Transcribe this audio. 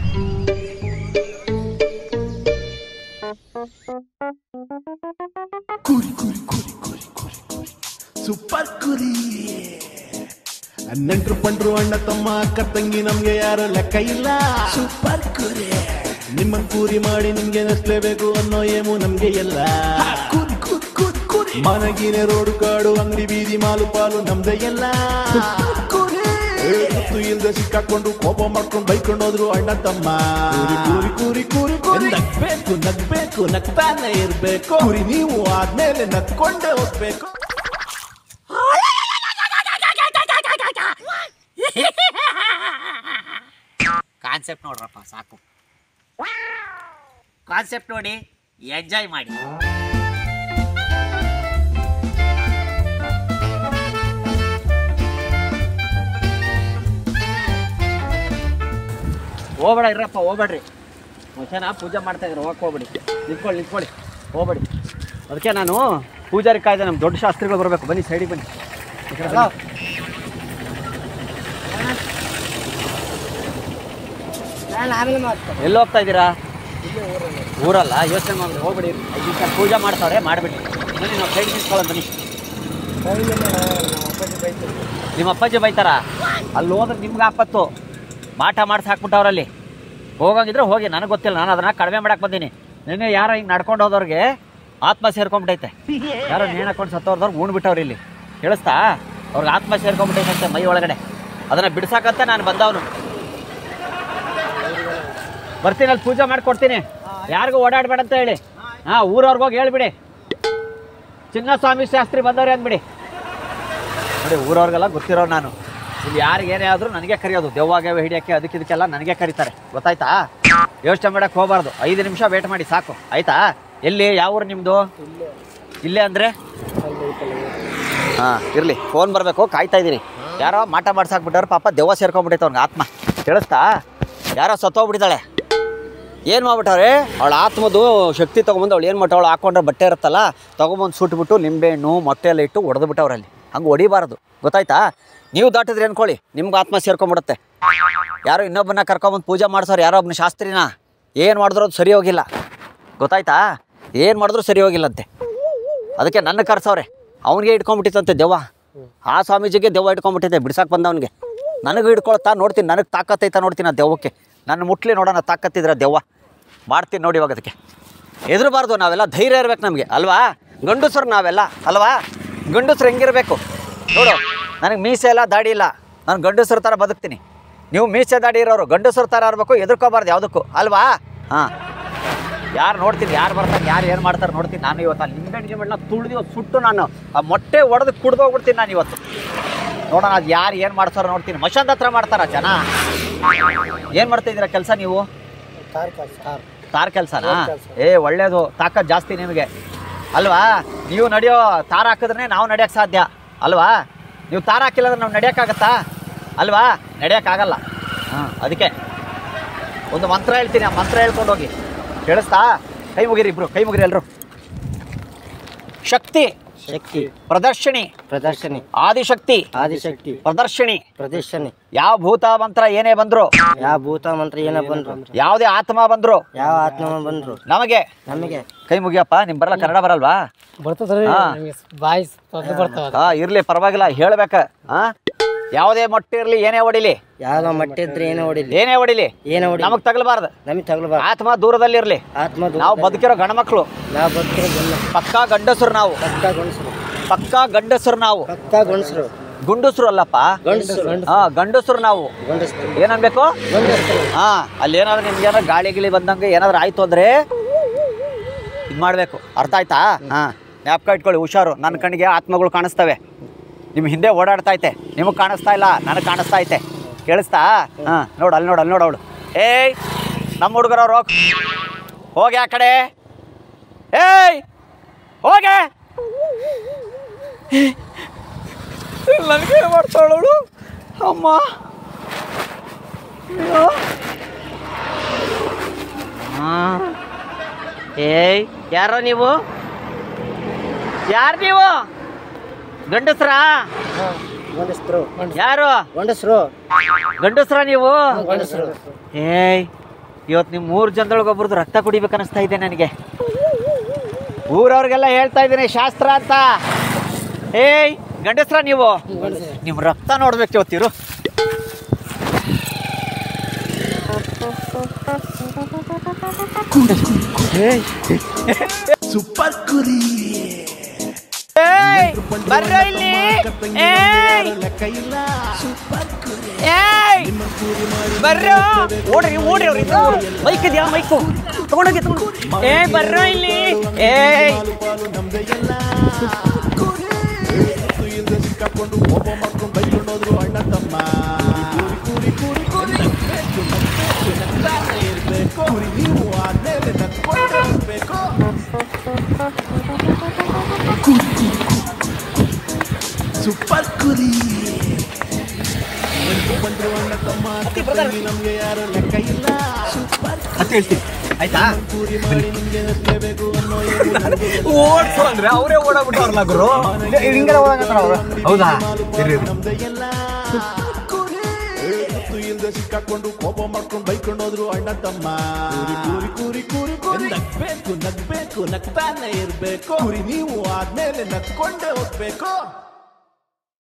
ಕುರಿ ಕುರಿ ಕುರಿ ಕುರಿ ಕುರಿ ಕುರಿ ಸೂಪರ್ ಕುರಿ ನೆಂಟ್ರು ಪಂಡ್ರು ಅಣ್ಣ ತಮ್ಮ ಅಕ್ಕ ತಂಗಿ ನಮ್ಗೆ ಯಾರು ಲೆಕ್ಕ ಇಲ್ಲ ಸೂಪರ್ ಕುರಿ ನಿಮ್ಮನ್ ಕೂರಿ ಮಾಡಿ ನಿಮ್ಗೆ ನಸ್ಲೇಬೇಕು ಅನ್ನೋ ಏಮು ನಮ್ಗೆ ಎಲ್ಲ ಕುರಿ ಕುರಿ ಕುರಿ ಕುರಿ ಮನಗಿನ ರೋಡು ಕಾಡು ಅಂಗಡಿ ಬೀದಿ ಮಾಲು ಪಾಲು ನಮ್ದೇ ಎಲ್ಲ ಗೊತ್ತು ಇಲ್ದೆ ಸಿಕ್ಕಾಕೊಂಡು ಕೋಪ ಮಾಡ್ಕೊಂಡು ಬೈಕೊಂಡು ಹೋದ್ರು ಅಣ್ಣ ತಮ್ಮ ಕೂರಿ ಕೂರಿ ಕೂರಿ ಕೂರಿ ಕೂರಿ ನಗ್ಬೇಕು ನಗ್ಬೇಕು ನಗ್ತಾನೆ ಇರ್ಬೇಕು ಕುರಿ ನೀವು ಆದ್ಮೇಲೆ ನಗ್ಕೊಂಡೇ ಹೋಗ್ಬೇಕು ಕಾನ್ಸೆಪ್ಟ್ ನೋಡ್ರಪ್ಪ ಸಾಕು ಕಾನ್ಸೆಪ್ಟ್ ನೋಡಿ ಎಂಜಾಯ್ ಮಾಡಿ ಹೋಗ್ಬೇಡ ಇರಪ್ಪ ಹೋಗ್ಬೇಡ್ರಿ ಮಧ್ಯಾಹ್ನ ಪೂಜೆ ಮಾಡ್ತಾ ಇದ್ರು ಹೋಗಕ್ಕೆ ಹೋಗ್ಬೇಡಿ ನಿಂತ್ಕೊಳ್ಳಿ ನಿಂತ್ಕೊಳ್ಳಿ ಹೋಗ್ಬೇಡಿ ಅದಕ್ಕೆ ನಾನು ಪೂಜಾರಿ ಕಾಯ್ದೆ ನಮ್ಮ ದೊಡ್ಡ ಶಾಸ್ತ್ರಿಗಳು ಬರಬೇಕು ಬನ್ನಿ ಸೈಡಿಗೆ ಬನ್ನಿ ಈ ಕಡೆ ಬನ್ನಿ. ಎಲ್ಲಿ ಹೋಗ್ತಾ ಇದ್ದೀರಾ ಊರಲ್ಲ ಯೋಚನೆ ಮಾಡಿ ಹೋಗ್ಬಿಡಿ ಐದು ನಿಮಿಷ ಪೂಜೆ ಮಾಡ್ತಾವ್ರೆ ಮಾಡಿಬಿಡಿ ಬನ್ನಿ ನಾವು ಸೈಡ್ ನಿಂತ್ಕೊಳ್ಳೋಣ ಬನ್ನಿ ನಿಮ್ಮ ಅಪ್ಪಾಜಿ ಬೈತಾರ ಅಲ್ಲಿ ಹೋದ್ರೆ ನಿಮ್ಗೆ ಆಪತ್ತು ಮಾಟ ಮಾಡಿಸಿ ಹಾಕ್ಬಿಟ್ಟವ್ರಲ್ಲಿ ಹೋಗಂಗಿದ್ರೆ ಹೋಗಿ ನನಗೆ ಗೊತ್ತಿಲ್ಲ ನಾನು ಅದನ್ನ ಕಡಿಮೆ ಮಾಡಕ್ಕೆ ಬಂದೀನಿ ನಿನ್ನೆ ಯಾರೋ ಹಿಂಗೆ ನಡ್ಕೊಂಡು ಹೋದವ್ರಿಗೆ ಆತ್ಮ ಸೇರ್ಕೊಂಡ್ಬಿಟ್ಟೈತೆ ಯಾರೋ ನೇಣು ಹಾಕೊಂಡು ಸತ್ತೋರ್ದವ್ರು ಉಣ್ಬಿಟ್ಟವ್ರು ಇಲ್ಲಿ ಕೇಳಿಸ್ತಾ ಅವ್ರಿಗೆ ಆತ್ಮ ಸೇರ್ಕೊಂಡ್ಬಿಟ್ಟೈತೆ ಮೈ ಒಳಗಡೆ ಅದನ್ನು ಬಿಡ್ಸಾಕಂತ ನಾನು ಬಂದವನು ಬರ್ತೀನಿ ಅಲ್ಲಿ ಪೂಜೆ ಮಾಡ್ಕೊಡ್ತೀನಿ ಯಾರಿಗೂ ಓಡಾಡಬೇಡ ಅಂತ ಹೇಳಿ ಹಾಂ ಊರವ್ರಿಗೆ ಹೋಗಿ ಹೇಳ್ಬಿಡಿ ಚಿನ್ನಸ್ವಾಮಿ ಶಾಸ್ತ್ರಿ ಬಂದವ್ರೆ ಅಂದ್ಬಿಡಿ ನೋಡಿ ಊರವ್ರಿಗೆಲ್ಲ ಗೊತ್ತಿರೋ ನಾನು ಇಲ್ಲಿ ಯಾರಿಗೆ ಏನೇ ಆದರೂ ನನಗೆ ಕರೆಯೋದು ದೆವ್ವಾಗೆ ಹಿಡಿಯೋಕ್ಕೆ ಅದಕ್ಕೆ ಇದಕ್ಕೆಲ್ಲ ನನಗೆ ಕರೀತಾರೆ ಗೊತ್ತಾಯ್ತಾ ಯೋಚನೆ ಮಾಡಕ್ಕೆ ಹೋಗಬಾರ್ದು ಐದು ನಿಮಿಷ ವೇಟ್ ಮಾಡಿ ಸಾಕು ಆಯ್ತಾ ಎಲ್ಲಿ ಯಾವ ಊರು ನಿಮ್ಮದು ಇಲ್ಲೇ ಅಂದರೆ ಹಾಂ ಇರಲಿ ಫೋನ್ ಬರಬೇಕು ಕಾಯ್ತಾ ಇದ್ದೀರಿ ಯಾರೋ ಮಾಟ ಮಾಡ್ಸಾಕ್ಬಿಟ್ಟವ್ರು ಪಾಪ ದೆವ್ವ ಸೇರ್ಕೊಂಡ್ಬಿಟ್ಟೈತೆ ಅವ್ನಿಗೆ ಆತ್ಮ ಕೇಳಿಸ್ತಾ ಯಾರೋ ಸತ್ತೋಗ್ಬಿಟ್ಟಿದ್ದಾಳೆ ಏನು ಮಾಡ್ಬಿಟ್ಟವ್ರೆ ಅವಳ ಆತ್ಮದು ಶಕ್ತಿ ತೊಗೊಂಬಂದು ಅವಳು ಏನು ಮಾಡ್ತಾವಳು ಹಾಕೊಂಡ್ರೆ ಬಟ್ಟೆ ಇರುತ್ತಲ್ಲ ತೊಗೊಂಬಂದು ಸುಟ್ಬಿಟ್ಟು ನಿಂಬೆಹಣ್ಣು ಮೊಟ್ಟೆ ಎಲ್ಲ ಇಟ್ಟು ಹೊಡೆದ್ಬಿಟ್ಟವ್ರಲ್ಲಿ ಹಂಗೆ ಹೊಡಿಬಾರ್ದು ಗೊತ್ತಾಯ್ತಾ ನೀವು ದಾಟಿದ್ರಿ ಅನ್ಕೊಳ್ಳಿ ನಿಮ್ಗೆ ಆತ್ಮ ಸೇರ್ಕೊಂಬಿಡುತ್ತೆ ಯಾರೋ ಇನ್ನೊಬ್ಬನ ಕರ್ಕೊಂಬಂದು ಪೂಜೆ ಮಾಡ್ಸೋರು ಯಾರೋ ಒಬ್ಬನ ಶಾಸ್ತ್ರಿನ ಏನು ಮಾಡಿದ್ರು ಅದು ಸರಿ ಹೋಗಿಲ್ಲ ಗೊತ್ತಾಯ್ತಾ ಏನು ಮಾಡಿದ್ರು ಸರಿ ಹೋಗಿಲ್ಲಂತೆ ಅದಕ್ಕೆ ನನ್ನ ಕರ್ಸವ್ರೆ ಅವನಿಗೆ ಇಟ್ಕೊಂಡ್ಬಿಟ್ಟಿತ್ತಂತೆ ದೆವ್ವ ಆ ಸ್ವಾಮೀಜಿಗೆ ದೆವ್ವ ಇಟ್ಕೊಂಡ್ಬಿಟ್ಟಿದ್ದೆ ಬಿಡ್ಸಕ್ಕೆ ಬಂದವನಿಗೆ ನನಗೆ ಹಿಡ್ಕೊಳ್ತಾ ನೋಡ್ತೀನಿ ನನಗೆ ತಾಕತ್ತೈತಾ ನೋಡ್ತೀನಿ ಆ ದೆವ್ವಕ್ಕೆ ನನ್ನ ಮುಟ್ಲಿ ನೋಡೋಣ ತಾಕತ್ತಿದ್ರೆ ದೆವ್ವ ಮಾಡ್ತೀನಿ ನೋಡಿ ಇವಾಗ ಅದಕ್ಕೆ ಹೆದರಬಾರ್ದು ನಾವೆಲ್ಲ ಧೈರ್ಯ ಇರ್ಬೇಕು ನಮಗೆ ಅಲ್ವಾ ಗಂಡಸರು ನಾವೆಲ್ಲ ಅಲ್ವಾ ಗಂಡಸ್ರು ಹೆಂಗಿರ್ಬೇಕು ನೋಡು ನನಗೆ ಮೀಸೆ ಇಲ್ಲ ದಾಡಿ ಇಲ್ಲ ನಾನು ಗಂಡಸ್ರ ಥರ ಬದುಕ್ತೀನಿ ನೀವು ಮೀಸೆ ದಾಡಿ ಇರೋರು ಗಂಡಸ್ರ ಥರ ಇರಬೇಕು ಎದುರ್ಕೋಬಾರ್ದು ಯಾವುದಕ್ಕೂ ಅಲ್ವಾ ಹಾಂ ಯಾರು ನೋಡ್ತೀನಿ ಯಾರು ಬರ್ತಾರೆ ಯಾರು ಏನು ಮಾಡ್ತಾರೆ ನೋಡ್ತೀನಿ ನಾನು ಇವತ್ತು ಆ ಲಿಂಬೆಹಣ್ಣು ಗಿಂಬೆಣ್ಣು ತುಳಿದು ಸುಟ್ಟು ನಾನು ಆ ಮೊಟ್ಟೆ ಒಡೆದು ಕುಡ್ದು ಹೋಗ್ಬಿಡ್ತೀನಿ ನಾನು ಇವತ್ತು ನೋಡೋಣ ಅದು ಯಾರು ಏನು ಮಾಡ್ತಾರೋ ನೋಡ್ತೀನಿ ಮಶಾಂತ್ ಹತ್ರ ಮಾಡ್ತಾರ ಜನ ಏನು ಮಾಡ್ತಾ ಇದ್ದೀರಾ ಕೆಲಸ ನೀವು ತಾರ್ ಕೆಲಸನಾ ಏ ಒಳ್ಳೇದು ತಾಕತ್ ಜಾಸ್ತಿ ನಿಮಗೆ ಅಲ್ವಾ ನೀವು ನಡೆಯೋ ತಾರ ಹಾಕಿದ್ರೆ ನಾವು ನಡೆಯೋಕ್ಕೆ ಸಾಧ್ಯ ಅಲ್ವಾ ನೀವು ತಾರ ಹಾಕಿಲ್ಲ ಅಂದ್ರೆ ನಾವು ನಡೆಯೋಕ್ಕಾಗತ್ತಾ ಅಲ್ವಾ ನಡೆಯೋಕ್ಕಾಗಲ್ಲ ಹಾಂ ಅದಕ್ಕೆ ಒಂದು ಮಂತ್ರ ಹೇಳ್ತೀನಿ ಆ ಮಂತ್ರ ಹೇಳ್ಕೊಂಡು ಹೋಗಿ ಕೇಳಿಸ್ತಾ ಕೈ ಮುಗಿರಿ ಇಬ್ರು ಕೈ ಮುಗಿರಿ ಎಲ್ಲರೂ ಶಕ್ತಿ ಶಕ್ತಿ ಪ್ರದರ್ಶಿನಿ ಪ್ರದರ್ಶನಿ ಆದಿಶಕ್ತಿ ಆದಿಶಕ್ತಿ ಪ್ರದರ್ಶಿನಿ ಪ್ರದರ್ಶನಿ ಯಾವ ಭೂತ ಮಂತ್ರ ಏನೇ ಬಂದ್ರು ಯಾವ ಭೂತ ಮಂತ್ರ ಏನ ಬಂದ್ರು ಯಾವುದೇ ಆತ್ಮ ಬಂದ್ರು ಯಾವ ಆತ್ಮ ಬಂದ್ರು ನಮಗೆ ನಮಗೆ ಕೈ ಮುಗಿಯಪ್ಪ ನಿಮ್ ಬರಲ್ಲ ಕನ್ನಡ ಬರಲ್ವಾ ಬರ್ತದ್ರಿ ಹಾ. ಬಾಯ್ ಪದ ಬರ್ತಾವ ಹಾ ಇರ್ಲಿ ಪರವಾಗಿಲ್ಲ ಹೇಳ್ಬೇಕ ಹಾ ಯಾವುದೇ ಮೊಟ್ಟೆ ಇರ್ಲಿ ಏನೇ ಹೊಡಿಲಿ ಯಾವ ಮಟ್ಟ ಇದ್ರೆ ಏನೇ ಹೊಡಿಲಿ ಏನೇ ಹೊಡಿಲಿ ಏನೇ ಹೊಡಿ ನಮಗ್ ತಗಲ್ಬಾರ್ದು ನಮಗೆ ತಗಲ್ಬಾರ್ದು ಆತ್ಮ ದೂರದಲ್ಲಿರ್ಲಿ ಆತ್ಮ ನಾವು ಬದುಕಿರೋ ಗಂಡ್ಮಕ್ಳು ನಾವು ಬದುಕಿರೋ ಗಂಡ ಪಕ್ಕಾ ಗಂಡಸರು ನಾವು ಪಕ್ಕ ಗಂಡಸರು ಪಕ್ಕಾ ಗಂಡಸರು ನಾವು ಪಕ್ಕ ಗಂಡಸರು ಗುಂಡಸರು ಅಲ್ಲಪ್ಪ ಗಂಡಸರು ಹಾ ಗಂಡಸರು ನಾವು ಗಂಡಸರು ಏನನ್ಬೇಕು ಗಂಡಸರು ಹಾ ಅಲ್ಲಿ ಏನಾದ್ರು ನಿಮ್ಗೆ ಏನಾದ್ರು ಗಾಳಿ ಗಿಳಿ ಬಂದಂಗೆ ಏನಾದ್ರು ಆಯ್ತು ಅಂದ್ರೆ ಇದು ಮಾಡಬೇಕು ಅರ್ಥ ಆಯ್ತಾ ಹಾ ಜ್ಞಾಪಕ ಇಟ್ಕೊಳ್ಳಿ ಹುಷಾರು ನನ್ನ ಕಣ್ಣಿಗೆ ಆತ್ಮಗಳು ಕಾಣಿಸ್ತವೆ ನಿಮ್ಮ ಹಿಂದೆ ಓಡಾಡ್ತಾ ಐತೆ ನಿಮಗೆ ಕಾಣಿಸ್ತಾ ಇಲ್ಲ ನನಗೆ ಕಾಣಿಸ್ತಾ ಐತೆ ಕೇಳಿಸ್ತಾ ಹಾ ನೋಡು ಅಲ್ಲಿ ನೋಡು ಅಲ್ಲಿ ನೋಡು ಅವಳು ಏಯ್ ನಮ್ಮ ಹುಡುಗರವ್ರು ಹೋಗ್ ಹೋಗಿ ಆ ಕಡೆ ಏಯ್ ಹೋಗೆ ನನಗೆ ಮಾಡ್ತಾಳವಳು ಅಮ್ಮ ಅಯ್ಯೋ. ಏಯ್ ಯಾರೋ ನೀವು ಯಾರು ನೀವು ಗಂಡಸ್ರಾ ಗಂಡಸರು ಯಾರು ಗಂಡಸರು ಗಂಡಸ್ರ ನೀವು ಗಂಡಸರು ಏಯ್ ಇವತ್ತು ನಿಮ್ಮ ಮೂರು ಜನದೊಳಗೆ ಒಬ್ರದ್ದು ರಕ್ತ ಕುಡಿಬೇಕು ಅನಿಸ್ತಾ ಇದೆ ನನಗೆ ಊರವ್ರಿಗೆಲ್ಲ ಹೇಳ್ತಾ ಇದ್ದೀನಿ ಶಾಸ್ತ್ರ ಅಂತ ಏಯ್ ಗಂಡಸ್ರ ನೀವು ನಿಮ್ಮ ರಕ್ತ ನೋಡ್ಬೇಕು ಇವತ್ತಿರು ಸೂಪರ್ ಕುರಿ ಏಯ್ ಬರ್ರ ಇಲ್ಲಿ ಏಯ್ ಲೆಕ್ಕ ಇಲ್ಲ ಸೂಪರ್ ಕುರಿ ಏಯ್ ಬರ್ರೋ ಓಡ್ರಿ ಓಡ್ರಿ ಅವ್ರಿ ಮೈಕ್ ಇದೆಯಾ ಮೈಕು ತಗೊಂಡೋಗಿ ತಗೊಂಡು ಏ ಬರ್ರೋ ಇಲ್ಲಿ ಏಯ್ ಪಾಲು ಪಾಲು ನಮ್ದೇ ಎಲ್ಲ ಕುರಿ ಎತ್ತು ಇಲ್ದೆ ಸಿಕ್ಕಾಕೊಂಡು ಕೋಪ ಮಾಡ್ಕೊಂಡು ಬೈಕೊಂಡೋದ್ರು ಅಣ್ಣ ತಮ್ಮ ಕುರಿ ಕುರಿ ಕುರಿ ಕುರಿ ನಗ್ಬೇಕು, ನಗ್ಬೇಕು, ನಗ್ತಾನೆ ಇರ್ಬೇಕು ಕುರಿ ನೀವು ಆದ್ಮೇಲೆ ನಗ್ಕೊಂಡು ಹೋಗ್ಬೇಕು ಸೂಪರ್ ಕುರಿ ಬಂದ್ರು ಬಂದ್ರು ಅಣ್ಣ ತಮ್ಮ ತಂಗಿ ನಮ್ಗೆ ಯಾರು ಲೆಕ್ಕ ಇಲ್ಲ ಸೂಪರ್ ಅಂತ ಹೇಳ್ತೀನಿ ಆಯ್ತಾ ಕುರಿ ಮಾಡಿ ನಿಮ್ಗೆ ನಸ್ಲೇಬೇಕು ಅನ್ನೋ ಏನು ನಮ್ಗೆ ಇಲ್ಲ. ಓಡ್ಸು ಅಂದ್ರೆ ಅವರೇ ಓಡಾಗ್ಬಿಟ್ಟವ್ರಲ್ಲ ಗುರು ಹಿಂಗೆಲ್ಲ ಓಡಾಗತ್ತಾರ ಅವರು ಹೌದಾ ಇರ್ರಿ ಇರ್ರಿ. ನಮ್ದೇ ಎಲ್ಲ ಕುರಿ ಎತ್ತು ಇಲ್ದೆ ಸಿಕ್ಕಾಕೊಂಡು ಕೋಪ ಮಾಡ್ಕೊಂಡು ಬೈಕೊಂಡು ಹೋದ್ರು ಅಣ್ಣ ತಮ್ಮ ಕುರಿ ಕುರಿ ಕುರಿ ಕುರಿ ನಗ್ಬೇಕು ನಗ್ಬೇಕು ನಗ್ತಾನೆ ಇರ್ಬೇಕು ಕುರಿ ನೀವು ಆದ್ಮೇಲೆ ನಗ್ಕೊಂಡೇ ಹೋಗ್ಬೇಕು